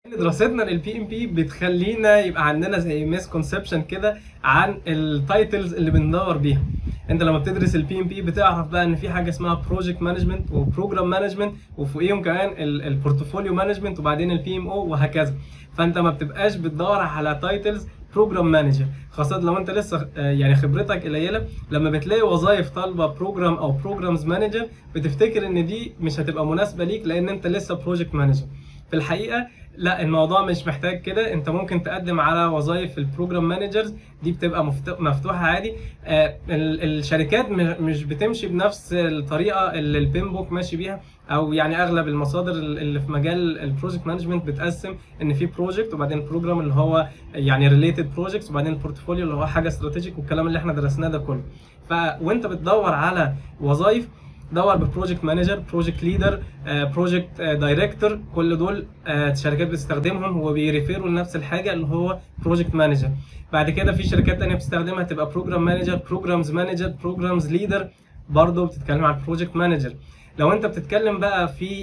دراستنا للبي ام بي بتخلينا يبقى عندنا زي ميسكونسبشن كده عن التايتلز اللي بندور بيها انت لما بتدرس البي ام بي بتعرف بقى ان في حاجه اسمها بروجكت مانجمنت وبروجرام مانجمنت وفوقيهم كمان البورتفوليو مانجمنت وبعدين البي ام او وهكذا فانت ما بتبقاش بتدور على تايتلز بروجرام مانجر خاصة لو انت لسه آه، يعني خبرتك قليلة لما بتلاقي وظائف طالبة بروجرام او بروجرامز مانجر بتفتكر ان دي مش هتبقى مناسبة ليك لان انت لسه بروجكت مانجر في الحقيقة لا الموضوع مش محتاج كده انت ممكن تقدم على وظائف البروجرام مانجرز دي بتبقى مفت- مفتوحه عادي آه، ال- الشركات م- مش بتمشي بنفس الطريقه اللي البين بوك ماشي بيها او يعني اغلب المصادر اللي في مجال البروجكت مانجمنت بتقسم ان في بروجكت وبعدين بروجرام اللي هو يعني ريليتد بروجكتس وبعدين البورتفوليو اللي هو حاجه استراتيجيك والكلام اللي احنا درسناه ده كله ف وانت بتدور على وظائف دور ببروجكت مانجر بروجكت ليدر بروجكت دايركتور كل دول آه، شركات بتستخدمهم وبيريفيروا لنفس الحاجه اللي هو بروجكت مانجر بعد كده في شركات تانية بتستخدمها تبقى بروجرام مانجر بروجرامز مانجر بروجرامز ليدر برضه بتتكلم عن بروجكت مانجر لو انت بتتكلم بقى في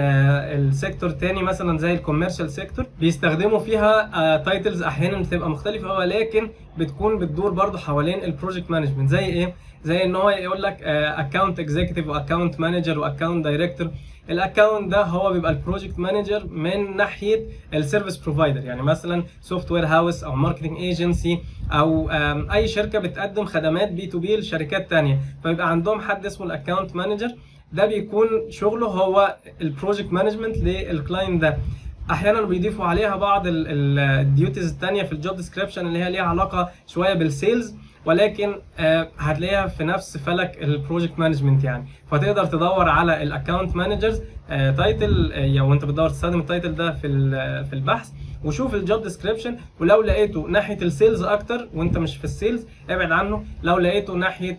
السيكتور تاني مثلا زي الكوميرشال سيكتور بيستخدموا فيها تايتلز احيانا بتبقى مختلفه ولكن بتكون بتدور برضه حوالين البروجكت مانجمنت زي ايه زي ان هو يقول لك اكونت اكزيكتيف واكونت مانجر واكونت دايركتور الاكونت ده هو بيبقى البروجكت مانجر من ناحيه السيرفيس بروفايدر يعني مثلا سوفت وير هاوس او ماركتنج ايجنسي او آم، اي شركه بتقدم خدمات بي تو بي لشركات تانية فيبقى عندهم حد اسمه الاكونت مانجر ده بيكون شغله هو البروجكت مانجمنت للكلاينت ده احيانا بيضيفوا عليها بعض الديوتيز التانية في الجوب ديسكريبشن اللي هي ليها علاقه شويه بالسيلز ولكن آه، هتلاقيها في نفس فلك البروجكت مانجمنت يعني فتقدر تدور على الاكونت مانجرز تايتل او انت بتدور تستخدم التايتل ده في ال- في البحث وشوف الجوب ديسكريبشن ولو لقيته ناحيه السيلز اكتر وانت مش في السيلز ابعد عنه لو لقيته ناحيه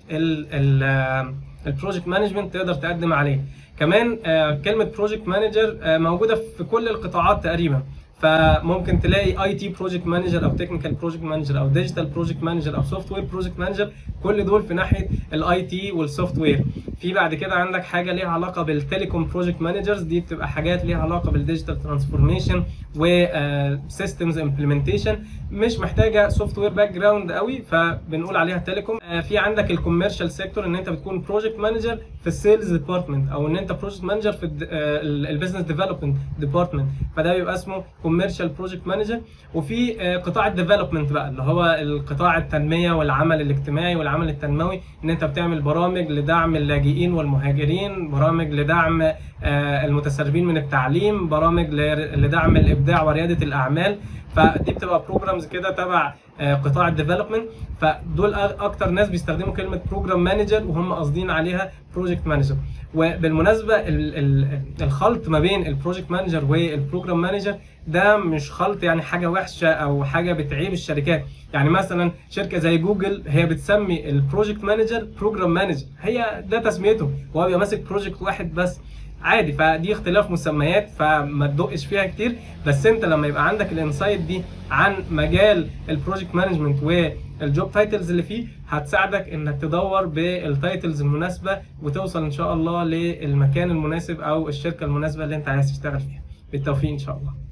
البروجكت مانجمنت تقدر تقدم عليه كمان آه، كلمه بروجكت مانجر موجوده في كل القطاعات تقريبا فممكن تلاقي اي تي بروجكت مانجر او تكنيكال بروجكت مانجر او ديجيتال بروجكت مانجر او سوفت وير بروجكت مانجر كل دول في ناحيه الاي تي والسوفت وير في بعد كده عندك حاجه ليها علاقه بالتليكوم بروجكت مانجرز دي بتبقى حاجات ليها علاقه بالديجيتال ترانسفورميشن وسيستمز امبلمنتيشن مش محتاجه سوفت وير باك جراوند قوي فبنقول عليها تيليكوم آه، في عندك الكوميرشال سيكتور ان انت بتكون بروجكت مانجر في السيلز ديبارتمنت او ان انت بروجكت مانجر في البيزنس ديفلوبمنت ديبارتمنت فده بيبقى اسمه كوميرشال بروجكت مانجر وفي آه، قطاع الديفلوبمنت بقى اللي هو القطاع التنميه والعمل الاجتماعي والعمل التنموي ان انت بتعمل برامج لدعم اللاجئين والمهاجرين برامج لدعم آه، المتسربين من التعليم برامج ل- لدعم الابداع ورياده الاعمال فدي بتبقى بروجرامز كده تبع آه، قطاع الديفلوبمنت فدول أ- اكتر ناس بيستخدموا كلمه بروجرام مانجر وهم قاصدين عليها بروجكت مانجر وبالمناسبه ال- ال- الخلط ما بين البروجكت مانجر والبروجرام مانجر ده مش خلط يعني حاجه وحشه او حاجه بتعيب الشركات يعني مثلا شركه زي جوجل هي بتسمي البروجكت مانجر بروجرام مانجر هي ده تسميته وهو بيبقى ماسك بروجكت واحد بس عادي فدي اختلاف مسميات فما تدقش فيها كتير بس انت لما يبقى عندك الانسايت دي عن مجال البروجكت مانجمنت والجوب تايتلز اللي فيه هتساعدك انك تدور بالتايتلز المناسبه وتوصل ان شاء الله للمكان المناسب او الشركه المناسبه اللي انت عايز تشتغل فيها بالتوفيق ان شاء الله